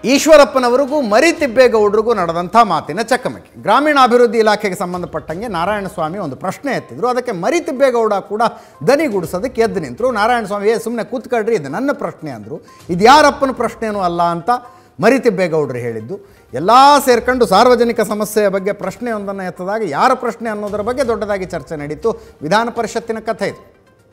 ಈಶ್ವರಪ್ಪನವರಿಗೂ ಮರಿತಿಬ್ಬೇಗೌಡರಿಗೂ ನಡೆದಂಥ ಮಾತಿನ ಚಕಮಕಿ ಗ್ರಾಮೀಣಾಭಿವೃದ್ಧಿ ಇಲಾಖೆಗೆ ಸಂಬಂಧಪಟ್ಟಂಗೆ ನಾರಾಯಣಸ್ವಾಮಿ ಒಂದು ಪ್ರಶ್ನೆ ಎತ್ತಿದ್ರು ಅದಕ್ಕೆ ಮರಿತಿಬ್ಬೇಗೌಡ ಕೂಡ ದನಿಗೂಡಿಸೋದಕ್ಕೆ ಎದ್ದು ನಿಂತರು ನಾರಾಯಣಸ್ವಾಮಿ ಏ ಸುಮ್ಮನೆ ಕೂತ್ಕೊಳ್ರಿ ಇದು ನನ್ನ ಪ್ರಶ್ನೆ ಅಂದರು ಇದು ಯಾರಪ್ಪನ ಪ್ರಶ್ನೆನೂ ಅಲ್ಲ ಅಂತ ಮರಿತಿಬ್ಬೇಗೌಡರು ಹೇಳಿದ್ದು ಎಲ್ಲ ಸೇರ್ಕೊಂಡು ಸಾರ್ವಜನಿಕ ಸಮಸ್ಯೆಯ ಬಗ್ಗೆ ಪ್ರಶ್ನೆಯೊಂದನ್ನು ಎತ್ತದಾಗ ಯಾರ ಪ್ರಶ್ನೆ ಅನ್ನೋದರ ಬಗ್ಗೆ ದೊಡ್ಡದಾಗಿ ಚರ್ಚೆ ನಡೀತು ವಿಧಾನ ಪರಿಷತ್ತಿನ ಕಥೆ ಇದು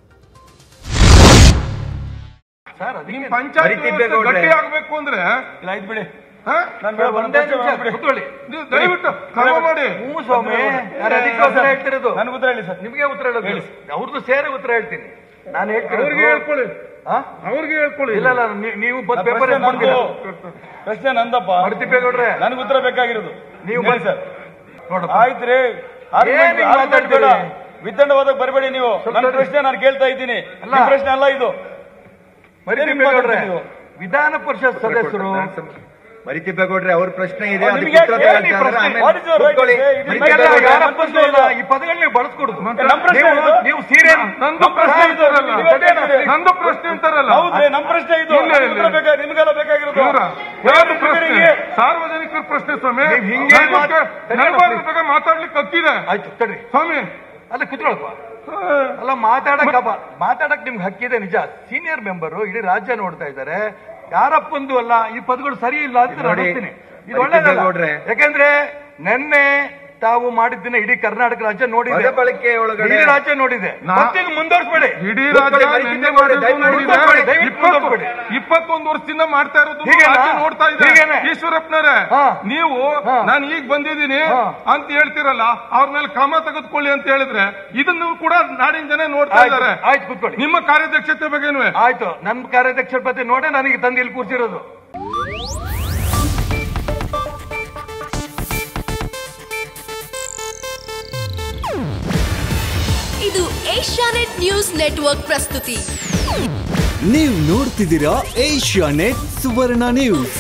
ನಿಮ್ ಪಂಚಾಯತ್ ಗಟ್ಟಿ ಆಗ್ಬೇಕು ಅಂದ್ರೆ ಇಲ್ಲ ಆಯ್ತು ಬಿಡಿ ಹಾ? ನಾನು ಬೇಡ, ಒಂದು ಒಂದೇ ಪ್ರಶ್ನೆ ನಿಮಿಷ ಮಾಡ್ಬಿಡಿ. ಕೂತ್ಕೊಳ್ಳಿ. ನೀವು ದಯವಿಟ್ಟು ಕ್ರಮ ಮಾಡಿ ಹ್ಞೂ ಸ್ವಾಮಿ ನಾನು ಅದಕ್ಕೆ ಉತ್ತರ ಹೇಳ್ತಿರೋದು ನನಗೆ ಉತ್ತರ ಹೇಳಿ ಸರ್ ನಿಮಗೆ ಉತ್ತರ ಹೇಳೋದು ಅವ್ರದ್ದು ಸೇರಿ ಉತ್ತರ ಹೇಳ್ತೀನಿ ನಾನು ಅವ್ರಿಗೆ ಹೇಳ್ತಿರೋದು ಹೇಳ್ಕೊಳ್ಳಿ ಆ? ಅವ್ರಿಗೆ ಹೇಳ್ಕೊಳ್ಳಿ ಇಲ್ಲ ಇಲ್ಲ ನೀ- ನೀವು ಬಂದು ನನ್ನ ಪೇಪರ್ ಪ್ರಶ್ನೆ ನಂದು. ಪ್ರಶ್ನೆ ನಂದಪ್ಪ ಮರ್ತಿಪ್ಪೇಗೌಡ್ರೆ ನನಗೆ ಉತ್ತರ ಬೇಕಾಗಿರೋದು ನೀವು ಹೇಳಿ ಸರ್ ನೋಡಪ್ಪ ಆಯ್ತು ರೀ ಏನ್ ಹಿಂಗ್ ಮಾತಾಡ್ತೀರಿ? ವಿತ್ತಂಡವಾದಾಗ ಬರಬೇಡಿ ನೀವು ನನ್ನ ಪ್ರಶ್ನೆ ನಾನು ಕೇಳ್ತಾ ಇದ್ದೀನಿ ಅಲ್ಲ. ನಿಮ್ಮ ಪ್ರಶ್ನೆ ಅಲ್ಲ ಇದು ಮರಿತಿಪ್ಪೇಗೌಡ್ರೆ ಏನ್ ನೀವು? ವಿಧಾನ ಪರಿಷತ್ ಸದಸ್ಯರು ಮರಿತಿಪ್ಪೇಗೌಡ್ರೆ ಅವ್ರ ಪ್ರಶ್ನೆ ಇದೆ ಅವ್ರು ಅದಕ್ಕೆ ನಿಮ್ಗೆ ಉತ್ತರ ಯಾಕೆ ತಗೊಳ್ತಾ ಹೇಳಿ ಇದ್ದಾರೆ. ಪ್ರಶ್ನೆ? ಆಮೇಲೆ What is your right to ಕೂತ್ಕೊಳ್ಳಿ. say? ಇದು ನಿಮ್ಗೆಲ್ಲ ಮರಿತಿಪ್ಪೇಗೌಡ್ರೆ ಯಾರ ನಮ್ಮ ಪ್ರಶ್ನೆ ಪ್ರಶ್ನೆ ಇಲ್ಲ ಇಲ್ಲ. ಈ ಪದಗಳನ್ನ ನೀವು ಬಳಸ್ಕೊಡುದು ನಮ್ಮ ಪ್ರಶ್ನೆ ನೀವು- ಇದು. ನೀವು ಸೀರಿಯಲ್ ನಂದು ಪ್ರಶ್ನೆ ಅಂತಾರಲ್ಲ ನಂದು ಪ್ರಶ್ನೆ ಅಂತಾರಲ್ಲ ಹೌದ್ರಿ ನಮ್ಮ ಪ್ರಶ್ನೆ ಇದು ಇಲ್ಲ, ನನಗೆ ಇಲ್ಲ. ಉತ್ತರ ಬೇಕಾ ನಿಮ್ಗೆಲ್ಲ ಬೇಕಾಗಿರೋದು ಇವ್ರ ಯಾವ್ದು ಪ್ರಶ್ನೆ ಇವರಿಗೆ ಸಾರ್ವಜನಿಕರ ಪ್ರಶ್ನೆ ಸ್ವಾಮಿ ನೀವ್ ಹಿಂಗೆ ನನ್ ಮಾತ್- ಬಗ್ಗೆ- ನನ್ ಬಗ್ಗೆ ಬಗ್ಗೆ ಮಾತಾಡ್ಲಿಕ್ಕೆ ಹಕ್ಕಿದೆ ಆಯ್ತು ತಡ್ರಿ ಸ್ವಾಮಿ ಅಲ್ಲ ಕುತ್ಕೊಳಪ್ಪ ಅಲ್ಲ ಮಾತಾಡಕ್ ಅಪ ಮಾತಾಡಕ್ ನಿಮ್ಗೆ ಹಕ್ಕಿದೆ ನಿಜ ಸೀನಿಯರ್ ಮೆಂಬರು ಇಡೀ ರಾಜ್ಯ ನೋಡ್ತಾ ಇದ್ದಾರೆ ಯಾರಪ್ಪಂದು ಅಲ್ಲ ಈ ಪದಗಳು ಸರಿ ಇಲ್ಲ ಅಂತ ನಾನು ನೋಡಿ, ಹೇಳ್ತೀನಿ ಇದು ಒಳ್ಳೇದಲ್ಲ ಗೌಡ್ರೆ. ಯಾಕಂದ್ರೆ ನಿನ್ನೆ ತಾವು ಮಾಡಿದ್ದನ್ನ ಇಡೀ ಕರ್ನಾಟಕ ರಾಜ್ಯ ನೋಡಿದೆ ಪದ ಬಳಕೆ ಒಳಗಡೆ ಇಡೀ ರಾಜ್ಯ ನೋಡಿದೆ ನಾ- ಮತ್ತೀಗ ಮುಂದುವರ್ಸ್ಬೇಡಿ ಇಡೀ ಕೂತ್ಕೊಳ್ಳಿ, ರಾಜ್ಯ ಮರಿತಿಪ್ಪೇಗೌಡ್ರೆ, ನಿನ್ನೆ ಮಾಡಿದ್ದು ದಯವಿಟ್ಟು ನೋಡಿದೆ. ಕೂತ್ಕೊಳ್ಳಿ, ದಯವಿಟ್ಟು ಇಪ್ಪತ್ತು- ಕೂತ್ಕೊಳ್ಳಿ. ಇಪ್ಪತ್ತೊಂದು ವರ್ಷದಿಂದ ಮಾಡ್ತಾ ಇರೋದು ಹೀಗೇನಾ? ರಾಜ್ಯ ನೋಡ್ತಾ ಇದೆ ಹೀಗೇನೆ? ಈಶ್ವರಪ್ಪನವರೇ ಹಾ. ನೀವು ಹಾ. ನಾನು ಈಗ ಬಂದಿದ್ದೀನಿ ಹಾ. ಅಂತ ಹೇಳ್ತಿರಲ್ಲ ಅವ್ರ ಮೇಲೆ ಕ್ರಮ ತೆಗೆದುಕೊಳ್ಳಿ ಅಂತ ಹೇಳಿದ್ರೆ ಇದನ್ನು ಕೂಡ ನಾಡಿನ ಜನ ನೋಡ್ತಾ ಆಯ್ತು ಇದ್ದಾರೆ ಆಯ್ತು ಕೂತ್ಕೊಳ್ಳಿ ನಿಮ್ಮ ಕಾರ್ಯದಕ್ಷತೆ ಬಗ್ಗೆನೂ ಆಯ್ತು ನನ್ನ ಕಾರ್ಯಾಧ್ಯಕ್ಷರ ಪತಿ ನೋಡೇ ನನಗೆ ತಂದು ಇಲ್ಲಿ ಕೂರ್ಸಿರೋದು ಇದು ಏಷ್ಯಾನೆಟ್ ನ್ಯೂಸ್ ನೆಟ್ವರ್ಕ್ ಪ್ರಸ್ತುತಿ ನೀವು ನೋಡ್ತಿದ್ದೀರಾ ಏಷ್ಯಾ ನೆಟ್ ಸುವರ್ಣ ನ್ಯೂಸ್